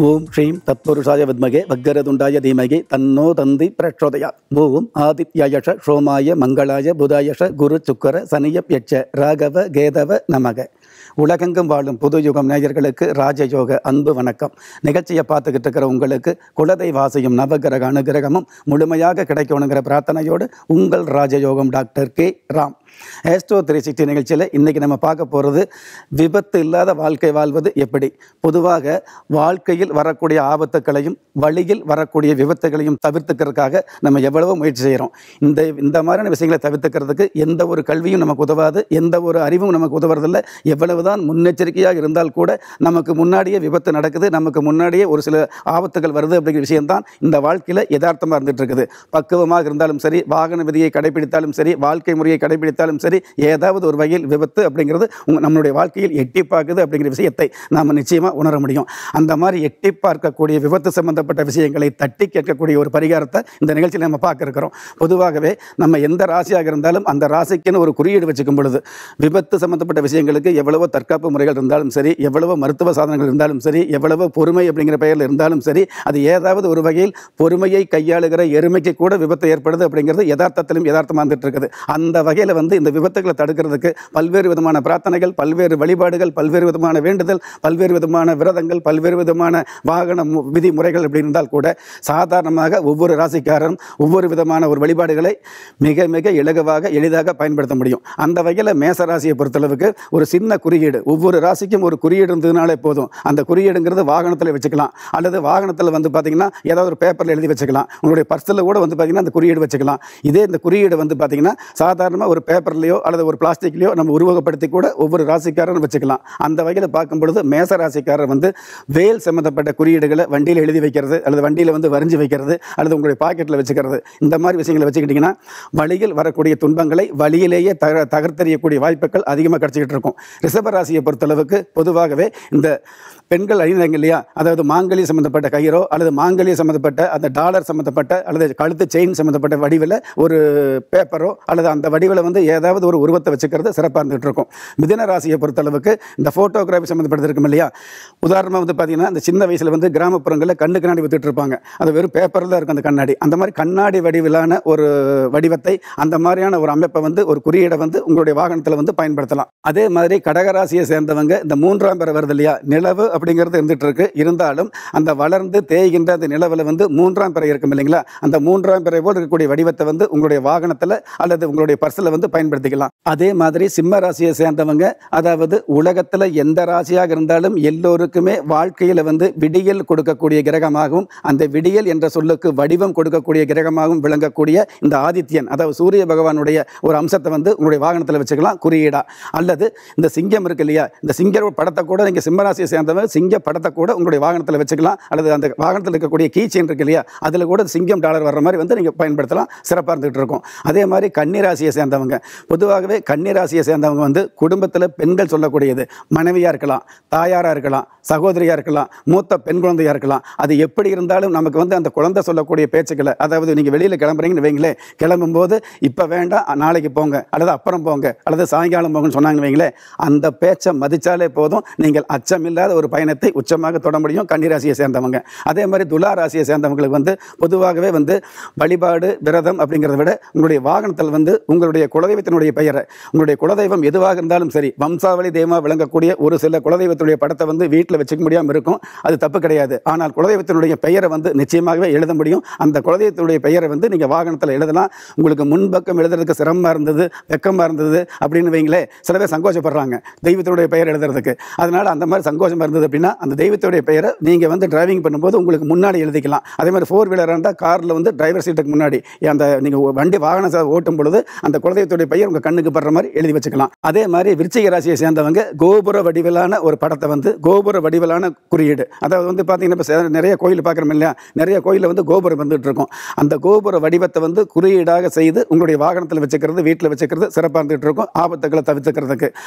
ஓம் ஸ்ரீம் தத்புருஷாய வித்மகே வக்கரதுண்டாய தீமகி தன்னோ தந்தி பிரச்சோதயா ஓம் ஆதித்யாயஷ சோமாய மங்களாய புதாயஷ குரு சுக்கர சனியப்யட்ச ராகவ கேதவ நமக உலகெங்கும் வாழும் புது யுகம் நேயர்களுக்கு ராஜயோக அன்பு வணக்கம் நிகழ்ச்சியை பார்த்துக்கிட்டு இருக்கிற உங்களுக்கு குலதெய்வாசியும் நவகிரக அனுகிரகமும் முழுமையாக கிடைக்கணுங்கிற பிரார்த்தனையோடு உங்கள் ராஜயோகம் doctor K Ram astro three sixty நிகழ்ச்சியில் இன்றைக்கி நம்ம பார்க்க போகிறது விபத்து இல்லாத வாழ்க்கை வாழ்வது எப்படி பொதுவாக வாழ்க்கையில் வரக்கூடிய ஆபத்துக்களையும் வழியில் வரக்கூடிய விபத்துகளையும் தவிர்த்துக்கிறதுக்காக நம்ம எவ்வளவோ முயற்சி செய்கிறோம் இந்த இந்த மாதிரியான விஷயங்களை தவிர்த்துக்கிறதுக்கு எந்த ஒரு கல்வியும் நமக்கு உதவாது எந்த ஒரு அறிவும் நமக்கு உதவுறதில்லை எவ்வளவுதான் முன்னெச்சரிக்கையாக இருந்தால் கூட நமக்கு முன்னாடியே விபத்து நடக்குது நமக்கு முன்னாடியே ஒரு சில ஆபத்துகள் வருது அப்படிங்கிற விஷயம்தான் இந்த வாழ்க்கையில் யதார்த்தமாக இருந்துட்டு இருக்குது பக்குவமாக இருந்தாலும் சரி வாகன விதியை கடைபிடித்தாலும் சரி வாழ்க்கை முறையை கடைபிடித்தாலும் சரி ஏதாவது ஒரு வகையில் விபத்து அப்படிங்கிறது உங்க நம்மளுடைய வாழ்க்கையில் எட்டி பார்க்குது அப்படிங்கிற விஷயத்தை நாம் நிச்சயமாக உணர முடியும் அந்த மாதிரி எட்டி பார்க்கக்கூடிய விபத்து சம்பந்தப்பட்ட விஷயங்களை தட்டி கேட்கக்கூடிய ஒரு பரிகாரத்தை இந்த நிகழ்ச்சியில் நம்ம பார்க்க இருக்கிறோம் பொதுவாகவே நம்ம எந்த ராசியாக இருந்தாலும் அந்த ராசிக்குன்னு ஒரு குறியீடு வச்சுக்கும் பொழுது விபத்து சம்பந்தப்பட்ட விஷயங்களுக்கு எவ்வளவோ தற்காப்பு முறைகள் இருந்தாலும் சரி எவ்வளவோ மருத்துவ சாதனங்கள் இருந்தாலும் சரி எவ்வளவோ பொறுமை அப்படிங்கிற பெயரில் இருந்தாலும் சரி அது ஏதாவது ஒரு வகையில் பொறுமையை கையாளுகிற எருமைக்கு கூட விபத்து ஏற்படுது அப்படிங்கிறது யதார்த்தத்திலும் யதார்த்தமாக இருந்துட்டு இருக்குது அந்த வகையில் வந்து இந்த விபத்துகளை தடுக்கிறதுக்கு பல்வேறு விதமான பிரார்த்தனைகள் பல்வேறு வழிபாடுகள் பல்வேறு விதமான வேண்டுதல் பல்வேறு விதமான விரதங்கள் பல்வேறு விதமான வாகன மு- விதிமுறைகள் அப்படி இருந்தால் கூட சாதாரணமாக ஒவ்வொரு ராசிக்காரரும் ஒவ்வொரு விதமான ஒரு வழிபாடுகளை மிக மிக இலகுவாக எளிதாக பயன்படுத்த முடியும் அந்த வகையில் மேச ராசியை பொறுத்தளவுக்கு ஒரு சின்ன குறியீடு ஒவ்வொரு ராசிக்கும் ஒரு குறியீடு இருந்ததுனாலே போதும் அந்த குறியீடுங்கிறது வாகனத்தில் வச்சுக்கலாம் அல்லது வாகனத்தில் வந்து பார்த்தீங்கன்னா ஏதாவது ஒரு பேப்பரில் எழுதி வச்சுக்கலாம் உங்களுடைய பர்ஸில் கூட வந்து பார்த்தீங்கன்னா அந்த குறியீடு வச்சுக்கலாம் இதே இந்த குறியீடு வந்து பார்த்தீங்கன்னா சாதாரணமாக ஒரு பேப்பர்லையோ அல்லது ஒரு பிளாஸ்டிக்லையோ நம்ம உருவகப்படுத்தி கூட ஒவ்வொரு ராசிக்காரரும் வச்சுக்கலாம் அந்த வகையில் பார்க்கும் பொழுது மேச ராசிக்காரர் வந்து வேல் சம்மந்தப்பட்ட குறியீடுகளை வண்டியில் எழுதி வைக்கிறது அல்லது வண்டியில் வந்து வரைஞ்சி வைக்கிறது அல்லது உங்களுடைய பாக்கெட்டில் வச்சுக்கிறது இந்த மாதிரி விஷயங்களை வச்சுக்கிட்டிங்கன்னா வழியில் வரக்கூடிய துன்பங்களை வழியிலேயே தக தகர்த்தெறியக்கூடிய வாய்ப்புகள் அதிகமாக கிடச்சிக்கிட்டு இருக்கும் ரிஷப ராசியை பொறுத்தளவுக்கு பொதுவாகவே இந்த பெண்கள் அணிந்தாங்க இல்லையா அதாவது மாங்கல்யம் சம்மந்தப்பட்ட கயிறோ அல்லது மாங்கல்யம் சம்மந்தப்பட்ட அந்த டாலர் சம்மந்தப்பட்ட அல்லது கழுத்து செயின் சம்மந்தப்பட்ட வடிவில் ஒரு பேப்பரோ அல்லது அந்த வடிவில் வந்து ஏதாவது ஒரு உருவத்தை வச்சுக்கிறது சிறப்பாக இருந்துகிட்டு இருக்கும் மிதுன ராசியை பொறுத்தளவுக்கு இந்த ஃபோட்டோகிராஃபி சம்மந்தப்பட்டது இருக்கும் இல்லையா உதாரணமாக வந்து பார்த்தீங்கன்னா இந்த சின்ன வயசில் வந்து கிராமப்புறங்களில் கண்ணு கண்ணாடி வித்துட்டு இருப்பாங்க அது வெறும் பேப்பரில் தான் இருக்கும் அந்த கண்ணாடி அந்த மாதிரி கண்ணாடி வடிவிலான ஒரு வடிவத்தை அந்த மாதிரியான ஒரு அமைப்பை வந்து ஒரு குறியீடை வந்து உங்களுடைய வாகனத்தில் வந்து பயன்படுத்தலாம் அதே மாதிரி கடகராசியை சேர்ந்தவங்க இந்த மூன்றாம் பிறை வருது இல்லையா நிலவு அப்படிங்கிறது இருந்துட்டு இருக்கு இருந்தாலும் அந்த வளர்ந்து தேய்கின்ற அந்த நிலவில் வந்து மூன்றாம் பிறை இருக்கும் இல்லைங்களா அந்த மூன்றாம் பிறை போல் இருக்கக்கூடிய வடிவத்தை வந்து உங்களுடைய வாகனத்தில் அல்லது உங்களுடைய பர்ஸில் வந்து பயன்படுத்திக்கலாம் அதே மாதிரி சிம்ம ராசியை சேர்ந்தவங்க அதாவது உலகத்தில் எந்த ராசியாக இருந்தாலும் எல்லோருக்குமே வாழ்க்கையில் வந்து விடியல் கொடுக்கக்கூடிய கிரகமாகவும் அந்த விடியல் என்ற சொல்லுக்கு வடிவம் கொடுக்கக்கூடிய கிரகமாகவும் விளங்கக்கூடிய இந்த ஆதித்யன் அதாவது சூரிய பகவானுடைய ஒரு அம்சத்தை வந்து உங்களுடைய வாகனத்தில் வச்சுக்கலாம் குறியீடா அல்லது இந்த சிங்கம் இருக்கு இல்லையா இந்த சிங்க படத்தை கூட நீங்கள் சிம்மராசியை சேர்ந்தவங்க சிங்க படத்தை கூட உங்களுடைய வாகனத்தில் வச்சுக்கலாம் அல்லது அந்த வாகனத்தில் இருக்கக்கூடிய கீ செயின் இருக்கு இல்லையா அதில் கூட சிங்கம் டாலர் வர்ற மாதிரி வந்து நீங்கள் பயன்படுத்தலாம் சிறப்பாக இருந்துகிட்டு இருக்கும் அதே மாதிரி கன்னிராசியை சேர்ந்தவங்க பொதுவாகவே கன்னிராசியை சேர்ந்தவங்க வந்து குடும்பத்தில் பெண்கள் சொல்லக்கூடியது மனைவியாக இருக்கலாம் தாயாராக இருக்கலாம் சகோதரியாக இருக்கலாம் மூத்த பெண் குழந்தையாக இருக்கலாம் அது எப்படி இருந்தாலும் நமக்கு வந்து அந்த குழந்தை சொல்லக்கூடிய பேச்சுக்களை அதாவது நீங்கள் வெளியில் கிளம்புறீங்கன்னு வைங்களேன் கிளம்பும்போது இப்போ வேண்டாம் நாளைக்கு போங்க அல்லது அப்புறம் போங்க அல்லது சாயங்காலம் போங்கன்னு சொன்னாங்கன்னு வைங்களேன் அந்த பேச்சை மதிச்சாலே போதும் நீங்கள் அச்சமில்லாத ஒரு பயணத்தை உச்சமாக தொட முடியும் கன்னிராசியை சேர்ந்தவங்க அதே மாதிரி துலா ராசியை சேர்ந்தவங்களுக்கு வந்து பொதுவாகவே வந்து வழிபாடு விரதம் அப்படிங்கிறத விட உங்களுடைய வாகனத்தில் வந்து உங்களுடைய குலதெய்வத்தினுடைய பெயரை உங்களுடைய குலதெய்வம் எதுவாக இருந்தாலும் சரி வம்சாவளி தெய்வமாக விளங்கக்கூடிய ஒரு சில குலதெய்வத்துடைய படத்தை வந்து வீட்டில் வச்சுக்க முடியாமல் இருக்கும் அது தப்பு கிடையாது ஆனால் குலதெய்வத்தினுடைய பெயரை வந்து நிச்சயமாகவே எழுத முடியும் அந்த குலதெய்வத்துடைய பெயரை வந்து நீங்கள் வாகனத்தில் எழுதலாம் உங்களுக்கு முன்பக்கம் எழுதுறதுக்கு சிரமமாக இருந்தது வெக்கமாக இருந்தது அப்படின்னு வைங்களே சில பேர் சங்கோச்சப்படுறாங்க தெய்வத்துடைய பெயர் எழுதுறதுக்கு அதனால் அந்த மாதிரி சங்கோஷமாக இருந்தது அப்படின்னா அந்த தெய்வத்துடைய பெயரை நீங்கள் வந்து டிரைவிங் பண்ணும்போது உங்களுக்கு முன்னாடி எழுதிக்கலாம் அதே மாதிரி ஃபோர் வீலராக இருந்தால் காரில் வந்து டிரைவர் சீட்டுக்கு முன்னாடி அந்த நீங்கள் வண்டி வாகனம் ச- ஓட்டும் பொழுது அந்த குலதெய்வத்துடைய பெயர் உங்கள் கண்ணுக்கு படுற மாதிரி எழுதி வச்சுக்கலாம் அதே மாதிரி விருச்சிக ராசியை சேர்ந்தவங்க கோபுர வடிவிலான ஒரு படத்தை வந்து கோபுர வடிவிலான குறியீடு அதாவது வந்து பார்த்தீங்கன்னா இப்போ சே- நிறைய கோயில் பார்க்குறோம் இல்லையா நிறைய கோயிலில் வந்து கோபுரம் வந்துட்டு இருக்கும் அந்த கோபுர வடிவத்தை வந்து குறியீடாக செய்து உங்களுடைய வாகனத்தில் வச்சுக்கிறது வீட்டில் வச்சுக்கிறது சிறப்பாக இருந்துகிட்டு இருக்கும் ஆபத்துக்களை தவிர்த்துக்கிறதுக்கு அதே மாதிரி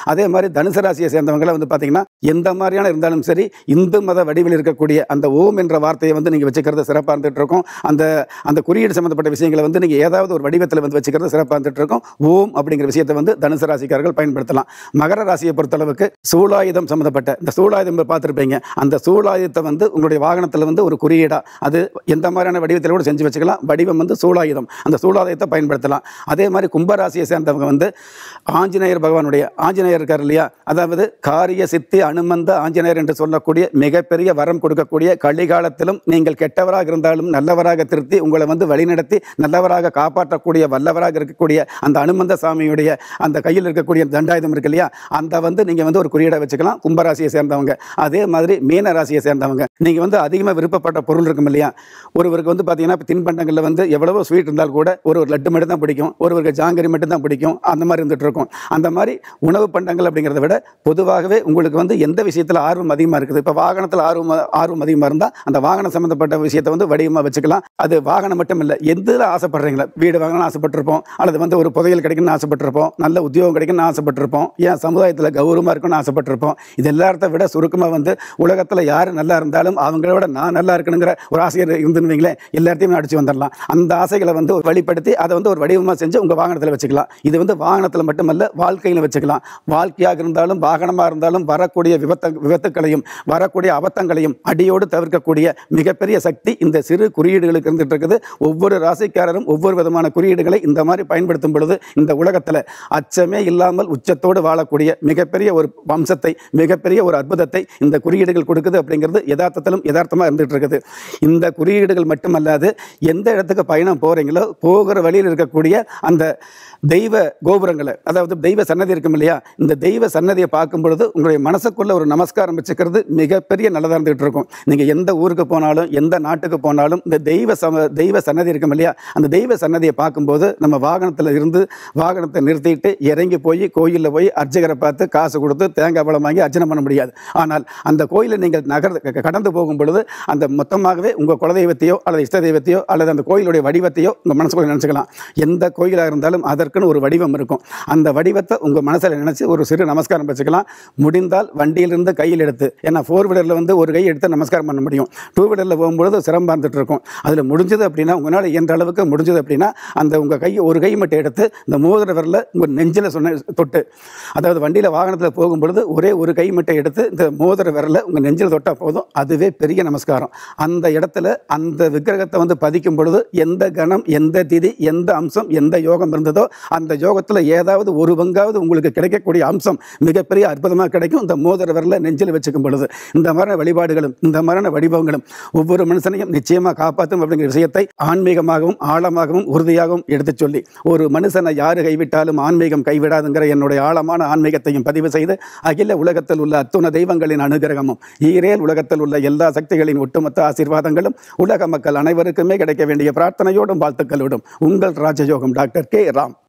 மாதிரி தனுசு ராசியை சேர்ந்தவங்களை வந்து பார்த்தீங்கன்னா எந்த மாதிரியான இருந்தாலும் சரி இந்து மத வடிவில் இருக்கக்கூடிய அந்த ஓம் என்ற வார்த்தையை வந்து நீங்கள் வச்சுக்கிறது சிறப்பாக இருந்துட்டு இருக்கும் அந்த அந்த குறியீடு சம்மந்தப்பட்ட விஷயங்களை வந்து நீங்கள் ஏதாவது ஒரு வடிவத்தில் வந்து வச்சுக்கிறது சிறப்பாக இருந்துட்டு இருக்கும் ஓம் அப்படிங்கிற விஷயத்தை வந்து தனுசு ராசிக்காரர்கள் பயன்படுத்தலாம் மகர ராசியை பொறுத்தளவுக்கு சூலாயுதம் சம்மந்தப்பட்ட இந்த சூலாயுதம் பார்த்துருப்பீங்க அந்த சூலாயுதத்தை வந்து உங்களுடைய வாகனத்தில் வந்து ஒரு குறியீடா அது எந்த மாதிரியான வடிவத்தில் கூட செஞ்சு வச்சுக்கலாம் வடிவம் வந்து சூலாயுதம் அந்த சூலாயுதத்தை பயன்படுத்தலாம் அதே மாதிரி கும்பராசியை சேர்ந்தவங்க வந்து ஆஞ்சநேயர் பகவானுடைய ஆஞ்சநேயர் இருக்கார் இல்லையா அதாவது காரிய சித்தி அனுமந்த ஆஞ்சநேயர் என்று சொல்லக்கூடிய மிகப்பெரிய வரம் கொடுக்கக்கூடிய கலிகாலத்திலும் நீங்கள் கெட்டவராக இருந்தாலும் நல்லவராக திருத்தி உங்களை வந்து வழிநடத்தி நல்லவராக காப்பாற்றக்கூடிய வல்லவராக இருக்கக்கூடிய அந்த அனுமந்த சாமியுடைய அந்த கையில் இருக்கக்கூடிய தண்டாயுதம் இருக்கு இல்லையா அந்த வந்து நீங்கள் வந்து ஒரு குறியீடை வச்சுக்கலாம் கும்பராசியை சேர்ந்தவங்க அதே மாதிரி மீன ராசியை சேர்ந்தவங்க நீங்கள் வந்து அதிகமாக விருப்பப்பட்ட பொருள் இருக்கும் இல்லையா ஒருவருக்கு வந்து பார்த்தீங்கன்னா இப்ப தின்பண்டங்களில் வந்து எவ்வளவோ ஸ்வீட் இருந்தால் கூட ஒரு ஒரு லட்டு மட்டும் தான் பிடிக்கும் ஒருவருக்கு ஜாங்கரி மட்டும் தான் பிடிக்கும் அந்த மாதிரி இருந்துட்டு இருக்கும் அந்த மாதிரி உணவு பண்டங்கள் அப்படிங்கிறத விட பொதுவாகவே உங்களுக்கு வந்து எந்த விஷயத்தில் ஆர்வம் அதிகமாக இருக்குது இப்போ வாகனத்தில் ஆர்வம் ஆர்வம் அதிகமாக இருந்தால் அந்த வாகனம் சம்மந்தப்பட்ட விஷயத்தை வந்து வடிவமாக வச்சுக்கலாம் அது வாகனம் மட்டும் இல்லை எதில் ஆசைப்படுறீங்களா வீடு வாங்கணும்னு ஆசைப்பட்டிருப்போம் அல்லது வந்து ஒரு புதையல் கிடைக்கணும்னு ஆசைப்பட்டிருப்போம் நல்ல உத்தியோகம் கிடைக்கணும்னு ஆசைப்பட்டிருப்போம் ஏன் சமுதாயத்தில் கௌரவமாக இருக்கணும்னு ஆசைப்பட்டிருப்போம் இது எல்லாத்த விட சுருக்கமாக வந்து உலகத்தில் யார் நல்லா இருந்தாலும் அவங்கள விட நான் நல்லா இருக்கணுங்கிற ஒரு ஆசையர் இருந்துருவீங்களே எல்லாத்தையும் அடிச்சு வந்துடலாம் அந்த ஆசைகளை வந்து ஒரு வெளிப்படுத்தி அதை வந்து ஒரு வடிவமாக செஞ்சு உங்கள் வாகனத்தில் வச்சுக்கலாம் இது வந்து வாகனத்தில் மட்டுமல்ல வாழ்க்கையில் வச்சுக்கலாம் வாழ்க்கையாக இருந்தாலும் வாகனமாக இருந்தாலும் வரக்கூடிய விபத்த விபத்துக்களையும் வரக்கூடிய அபத்தங்களையும் அடியோடு தவிர்க்கக்கூடிய மிகப்பெரிய சக்தி இந்த சிறு குறியீடுகளுக்கு இருந்துட்டு இருக்குது ஒவ்வொரு ராசிக்காரரும் ஒவ்வொரு விதமான குறியீடுகளை இந்த மாதிரி பயன்படுத்தும் பொழுது இந்த உலகத்தில் அச்சமே இல்லாமல் உச்சத்தோடு வாழக்கூடிய மிகப்பெரிய ஒரு வம்சத்தை மிகப்பெரிய ஒரு அற்புதத்தை இந்த குறியீடுகள் கொடுக்குது அப்படிங்கிறது யதார்த்தத்திலும் யதார்த்தமாக இருந்துட்டு இருக்குது இந்த குறியீடுகள் மட்டுமல்லாது எந்த இடத்துக்கு பயணம் போகிறீங்களோ போகிற வழியில் இருக்கக்கூடிய அந்த தெய்வ கோபுரங்களை அதாவது தெய்வ சன்னதி இருக்கும் இல்லையா இந்த தெய்வ சன்னதியை பார்க்கும் பொழுது உங்களுடைய மனசுக்குள்ள ஒரு நமஸ்காரம் வச்சுக்கிறது மிகப்பெரிய நல்லதாக இருந்துகிட்டு இருக்கும் நீங்கள் எந்த ஊருக்கு போனாலும் எந்த நாட்டுக்கு போனாலும் இந்த தெய்வ சம தெய்வ சன்னதி இருக்கும் இல்லையா அந்த தெய்வ சன்னதியை பார்க்கும்போது நம்ம வாகனத்தில் இருந்து வாகனத்தை நிறுத்திட்டு இறங்கி போய் கோயிலில் போய் அர்ச்சகரை பார்த்து காசு கொடுத்து தேங்காய் பழம் வாங்கி அர்ச்சனை பண்ண முடியாது ஆனால் அந்த கோயிலை நீங்கள் நகர் க- கடந்து போகும் பொழுது அந்த மொத்தமாகவே உங்கள் குலதெய்வத்தையோ அல்லது இஷ்ட தெய்வத்தையோ அல்லது அந்த கோயிலுடைய வடிவத்தையோ உங்கள் மனசுக்குள்ள நினச்சிக்கலாம் எந்த கோயிலாக இருந்தாலும் அதற்குன்னு ஒரு வடிவம் இருக்கும் அந்த வடிவத்தை உங்கள் மனசில் நினச்சி ஒரு சிறு நமஸ்காரம் வச்சுக்கலாம் முடிந்தால் வண்டியிலிருந்து கையில் எடுத்து ஏன்னா ஃபோர் வீலரில் வந்து ஒரு கை எடுத்து நமஸ்காரம் பண்ண முடியும் டூ வீலரில் போகும்பொழுது சிரமம் இருந்துட்டு இருக்கும் அதில் முடிஞ்சது அப்படின்னா உங்களால் இயன்ற அளவுக்கு முடிஞ்சது அப்படின்னா அந்த உங்கள் கை ஒரு கை மட்டும் எடுத்து இந்த மோதிர விரல உங்கள் நெஞ்சில் சொன்ன தொட்டு அதாவது வண்டியில் வாகனத்தில் போகும்பொழுது ஒரே ஒரு கை மட்டும் எடுத்து இந்த மோதிர விரல உங்கள் நெஞ்சில் தொட்டால் போதும் அதுவே பெரிய நமஸ்காரம் அந்த இடத்துல அந்த விக்கிரகத்தை வந்து பதிக்கும் பொழுது எந்த கணம் எந்த திதி எந்த அம்சம் எந்த யோகம் இருந்ததோ அந்த யோகத்தில் ஏதாவது ஒரு பங்காவது உங்களுக்கு கிடைக்கக்கூடிய அம்சம் மிகப்பெரிய அற்புதமாக கிடைக்கும் இந்த மோதிர விரல நெஞ்சில் வச்சுக்கும் பொழுது இந்த மாதிரியான வழிபாடுகளும் இந்த மாதிரியான வடிவங்களும் ஒவ்வொரு மனுஷனையும் நிச்சயமாக காப்பாற்றும் அப்படிங்கிற விஷயத்தை ஆன்மீகமாகவும் ஆழமாகவும் உறுதியாகவும் எடுத்துச் சொல்லி ஒரு மனுஷனை யாரு கைவிட்டாலும் ஆன்மீகம் கைவிடாதுங்கிற என்னுடைய ஆழமான ஆன்மீகத்தையும் பதிவு செய்து அகில உலகத்தில் உள்ள அத்துண தெய்வங்களின் அனுகிரகமும் ஈரேல் உலகத்தில் உள்ள எல்லா சக்திகளின் ஒட்டுமொத்த ஆசீர்வாதங்களும் உலக மக்கள் அனைவருக்குமே கிடைக்க வேண்டிய பிரார்த்தனையோடும் வாழ்த்துக்களோடும் உங்கள் ராஜயோகம் டாக்டர் கே ராம்